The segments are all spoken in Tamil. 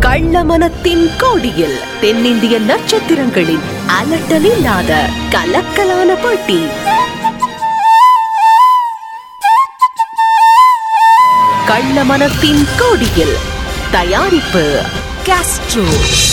கள்ளமனத்தின் கோடியில் தென்னிந்திய நட்சத்திரங்களின் அலட்டலில்லாத கலக்கலான போட்டி கள்ளமனத்தின் கோடியில் தயாரிப்பு காஸ்ட்ரோ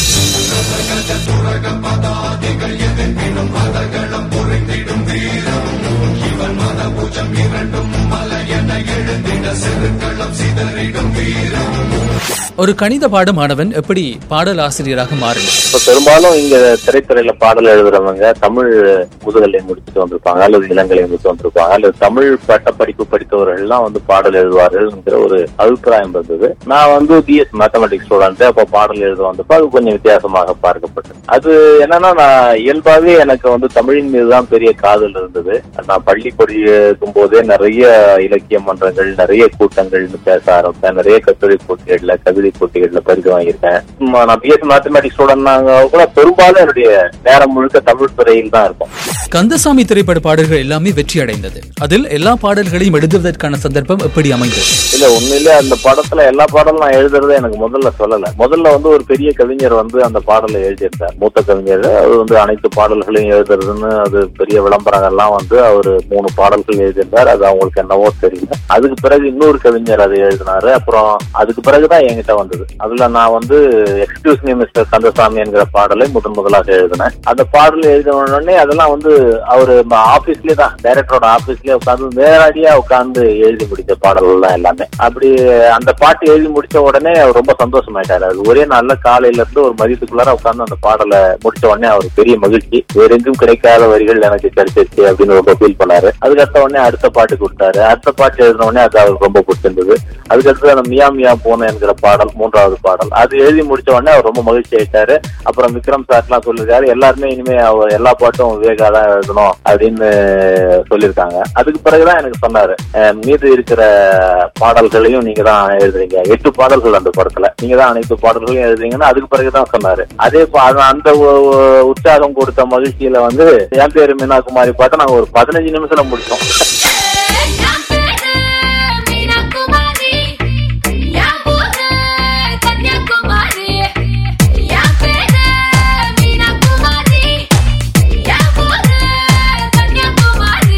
ஒரு கணித பாட மாணவன் எப்படி பாடல் ஆசிரியராக மாறலாம் இப்ப பெரும்பாலும் இங்க திரைத்துறையில பாடல் எழுதுறவங்க தமிழ் முதுகலை முடிச்சுட்டு வந்திருப்பாங்க அல்லது இளங்கலை முடிச்சு வந்திருப்பாங்க அல்லது தமிழ் பட்ட படிப்பு படித்தவர்கள் எல்லாம் வந்து பாடல் எழுதுவார்கள்ங்கிற ஒரு அபிப்பிராயம் இருந்தது நான் வந்து பிஎஸ் மேத்தமெட்டிக்ஸ் ஸ்டூடெண்ட் அப்ப பாடல் எழுத வந்தப்ப அது கொஞ்சம் வித்தியாசமாக பார்க்கப்பட்டது அது என்னன்னா நான் இயல்பாவே எனக்கு வந்து தமிழின் மீதுதான் பெரிய காதல் இருந்தது நான் பள்ளி படிக்கும் போதே நிறைய இலக்கிய மன்றங்கள் நிறைய கூட்டங்கள்னு பேச ஆரம்பிச்சேன் நிறைய கட்டுரை போட்டிகள்ல கவிதை போட்டிகள்ல பரிசு வாங்கியிருக்கேன் உம், நான் பிஎஸ் மேத்தமெட்டிக்ஸ் ஸ்டூடெண்ட் கூட பெரும்பாலும் என்னுடைய நேரம் முழுக்க தமிழ் துறையில் தான் இருக்கும் கந்தசாமி திரைப்பட பாடல்கள் எல்லாமே வெற்றி அடைந்தது அதில் எல்லா பாடல்களையும் எழுதுவதற்கான சந்தர்ப்பம் எப்படி அமைந்தது இல்ல உண்மையிலே அந்த படத்துல எல்லா பாடலும் நான் எழுதுறதை எனக்கு முதல்ல சொல்லல முதல்ல வந்து ஒரு பெரிய கவிஞர் வந்து அந்த பாடலை எழுதியிருந்தார் மூத்த கவிஞர் அவர் வந்து அனைத்து பாடல்களையும் எழுதுறதுன்னு அது பெரிய விளம்பரங்கள்லாம் வந்து அவர் மூணு பாடல்கள் எழுதியிருந்தார் அது அவங்களுக்கு என்னவோ தெரியல அதுக்கு பிறகு இன்னொரு கவிஞர் அதை எழுதினாரு அப்புறம் அதுக்கு பிறகுதான் என்கிட்ட வந்தது அதுல நான் வந்து எக்ஸ்கியூஸ் மீ மிஸ்டர் கந்தசாமி என்கிற பாடலை முதன் முதலாக எழுதினேன் அந்த பாடல் எழுதின உடனே அதெல்லாம் வந்து அவரு ஆபீஸ்லயே தான் டைரக்டரோட ஆபீஸ்லயே உட்காந்து நேரடியா உட்கார்ந்து எழுதி முடிச்ச பாடல்கள் தான் எல்லாமே அப்படி அந்த பாட்டு எழுதி முடிச்ச உடனே அவர் ரொம்ப சந்தோஷமாயிட்டாரு அது ஒரே நல்ல காலையில இருந்து ஒரு மதியத்துக்குள்ளார உட்கார்ந்து அந்த பாடலை முடிச்ச உடனே அவருக்கு பெரிய மகிழ்ச்சி வேற எங்கும் கிடைக்காத வரிகள் எனக்கு கிடைச்சிருச்சு அப்படின்னு ரொம்ப ஃபீல் பண்ணாரு அதுக்கடுத்த உடனே அடுத்த பாட்டு கொடுத்தாரு அடுத்த பாட்டு எழுதின உடனே அது அவருக்கு ரொம்ப பிடிச்சிருந்தது அதுக்கடுத்து அந்த மியா மியா போன என்கிற பாடல் மூன்றாவது பாடல் அது எழுதி முடிச்ச உடனே அவர் ரொம்ப மகிழ்ச்சி ஆயிட்டாரு அப்புறம் விக்ரம் சார்லாம் சொல்லிருக்காரு எல்லாருமே இனிமே அவர் எல்லா பாட்டும் விவேகா தான் எழுதணும் அப்படின்னு சொல்லியிருக்காங்க அதுக்கு பிறகுதான் எனக்கு சொன்னாரு அஹ் மீது இருக்கிற பாடல்களையும் நீங்க தான் எழுதுறீங்க எட்டு பாடல்கள் அந்த படத்துல நீங்க தான் அனைத்து பாடல்களையும் எழுதுறீங்கன்னு அதுக்கு பிறகுதான் சொன்னாரு அதே பா- அது அந்த ஒ- ஒ- உற்சாகம் கொடுத்த மகிழ்ச்சியில வந்து என் பேரு மீனா குமாரி பாட்டு நாங்க ஒரு பதினஞ்சு நிமிஷத்துல முடிச்சோம் என் பேரு மீனாகுமாரி என் ஊரு கன்னியாகுமாரி என் பேரு மீனாகுமாரி என் ஊரு கன்னியாகுமாரி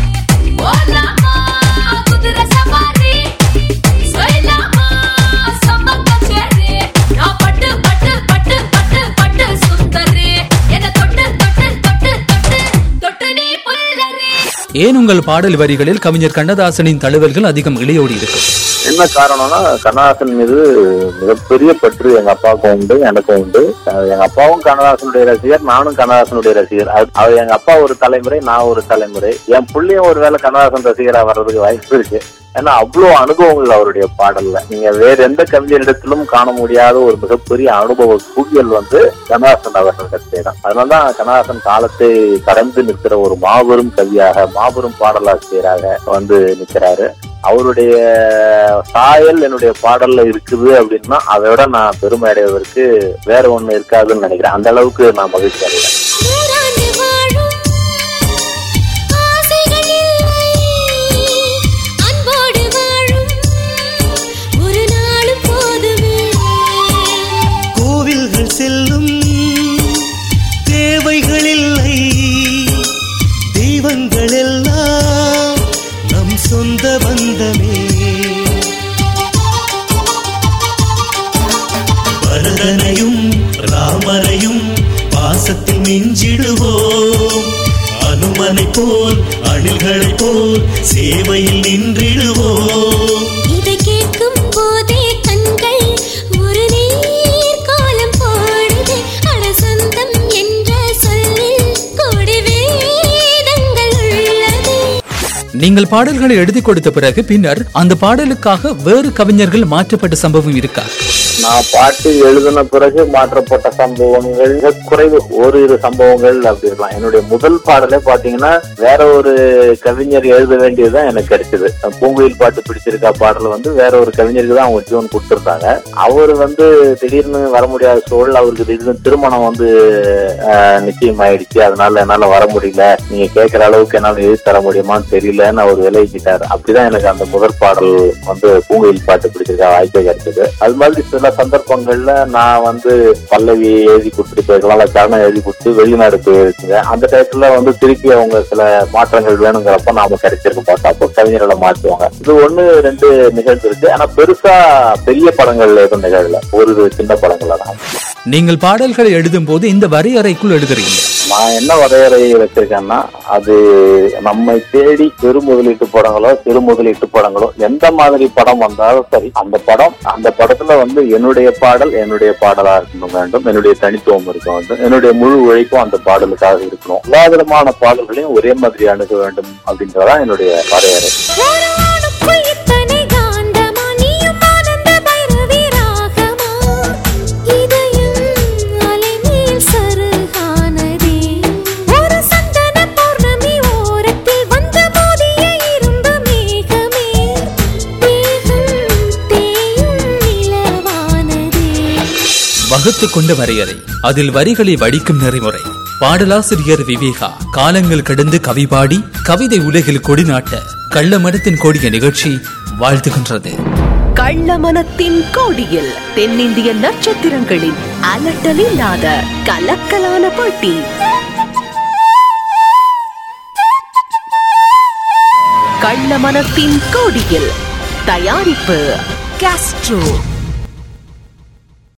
போலாமா குதிரை சவாரி சொல்லலாமா சம்ம கச்சேரி நான் பட்டு பட்டு பட்டு பட்டு பட்டு சுந்தரி என்ன தொட்டு தொட்டு தொட்டு தொட்டு தொட்டு நீ புல்லரி ஏன் உங்கள் பாடல் வரிகளில் கவிஞர் கண்ணதாசனின் தழுவல்கள் அதிகம் இளையோடி இருக்கு என்ன காரணம்னா கண்ணதாசன் மீது மிகப்பெரிய பற்று எங்க அப்பாவுக்கும் உண்டு எனக்கும் உண்டு அஹ் எங்க அப்பாவும் கண்ணதாசனுடைய ரசிகர் நானும் கண்ணதாசனுடைய ரசிகர் அது- அவர் எங்க அப்பா ஒரு தலைமுறை நான் ஒரு தலைமுறை என் புள்ளையும் ஒருவேளை கண்ணதாசன் ரசிகரா வர்றதுக்கு வாய்ப்பு இருக்கு ஏன்னா அவ்வளவு அனுபவங்கள் அவருடைய பாடல்ல நீங்க வேற எந்த கவிஞரிடத்திலும் காண முடியாத ஒரு மிகப்பெரிய அனுபவ குவியல் வந்து கண்ணதாசன் அவர்கள் தான் அதனாலதான் கண்ணதாசன் காலத்தை கடந்து நிற்கிற ஒரு மாபெரும் கவியாக மாபெரும் பாடலாசிரியராக வந்து நிற்கிறாரு அவருடைய சாயல் என்னுடைய பாடல்ல இருக்குது அப்படின்னா அதை விட நான் பெருமை அடைவதற்கு வேற ஒண்ணு இருக்காதுன்னு நினைக்கிறேன் அந்த அளவுக்கு நான் மகிழ்ச்சி அடைகிறேன் நூறாண்டு வாழும் ஆசைகள் இல்லை அன்போடு வாழும் ஒரு நாளும் போதுமே கோவில்கள் செல்லும் தேவைகள் இல்லை தெய்வங்கள் எல்லாம் நம் சொந்த பந்தமே பரதனையும் ராமரையும் பாசத்தில் மிஞ்சிடுவோம் அனுமனை போல் அணில்களைப் போல் சேவையில் நின்றிடுவோம் இதை கேட்கும் போதே கண்கள் ஒரு நீர் காலம் போடுது அரசந்தம் என்ற சொல்லில் கோடி வேதங்கள் உள்ளது நீங்கள் பாடல்களை எழுதி கொடுத்த பிறகு பின்னர் அந்த பாடலுக்காக வேறு கவிஞர்கள் மாற்றப்பட்ட சம்பவம் இருக்கா நான் பாட்டு எழுதின பிறகு மாற்றப்பட்ட சம்பவங்கள் மிக குறைவு ஓரிரு சம்பவங்கள் அப்படி இருக்கலாம் என்னுடைய முதல் பாடலே பாத்தீங்கன்னா வேற ஒரு கவிஞர் எழுத வேண்டியதுதான் எனக்கு கிடைச்சது பூங்குயில் பாட்டு பிடிச்சிருக்கா பாடல் வந்து வேற ஒரு கவிஞருக்கு தான் அவங்க டியூன் கொடுத்துருந்தாங்க அவர் வந்து திடீர்னு வர முடியாத சூழல் அவருக்கு திடீர்னு திருமணம் வந்து ஆஹ், நிச்சயம் ஆயிடுச்சு அதனால என்னால வர முடியல நீங்க கேட்கிற அளவுக்கு என்னால எழுதி தர முடியுமான்னு தெரியல மாட்டேன்னு அவர் விலகிக்கிட்டார் அப்படிதான் எனக்கு அந்த முதல் பாடல் வந்து பூங்குயில் பாட்டு பிடிச்சிருக்க வாய்ப்பே கிடைச்சது அது மாதிரி சில சந்தர்ப்பங்கள்ல நான் வந்து பல்லவி எழுதி கொடுத்துட்டு போயிருக்கலாம் இல்ல சரணம் எழுதி கொடுத்து வெளிநாடு போயிருக்குங்க அந்த டயத்துல வந்து திருப்பி அவங்க சில மாற்றங்கள் வேணுங்கிறப்ப நாம கிடைச்சிருக்க பார்த்தா அப்போ கவிஞர்களை மாற்றுவாங்க இது ஒண்ணு ரெண்டு நிகழ்ந்து இருக்கு ஆனா பெருசா பெரிய படங்கள்ல எதுவும் நிகழல ஒரு சின்ன படங்கள்ல தான் நீங்கள் பாடல்களை எழுதும் போது இந்த வரையறைக்குள் எழுதுறீங்க நான் என்ன வரையறை வச்சிருக்கேன்னா அது நம்மை தேடி பெரு முதலீட்டு படங்களோ சிறு முதலீட்டு படங்களோ எந்த மாதிரி படம் வந்தாலும் சரி அந்த படம் அந்த படத்துல வந்து என்னுடைய பாடல் என்னுடைய பாடலா இருக்கணும் வேண்டும் என்னுடைய தனித்துவம் இருக்க வேண்டும் என்னுடைய முழு உழைப்பும் அந்த பாடலுக்காக இருக்கணும் எல்லா விதமான பாடல்களையும் ஒரே மாதிரி அணுக வேண்டும் அப்படின்றதான் என்னுடைய வரையறை ஒரு ஆணுக்குள் இத்தனை காந்தமா நீயும் ஆனந்த பைரவி ராகமா இதயம் அலைமேல் சருகானதே ஒரு சந்தன பௌர்ணமி ஓரத்தில் வந்த மோதிய இரும்பு மேகமே தேகம் தேயும் நிலவானதே வகுத்து கொண்ட வரையறை அதில் வரிகளை வடிக்கும் நெறிமுறை பாடலாசிரியர் விவேகா காலங்கள் கடந்து கவி பாடி கவிதை உலகில் கொடிநாட்ட கள்ளமரத்தின் கொடிய நிகழ்ச்சி வாழ்த்துகின்றது கள்ளமனத்தின் கோடியில் தென்னிந்திய நட்சத்திரங்களின் அலட்டலில்லாத கலக்கலான போட்டி கள்ளமனத்தின் கோடியில் தயாரிப்பு காஸ்ட்ரோ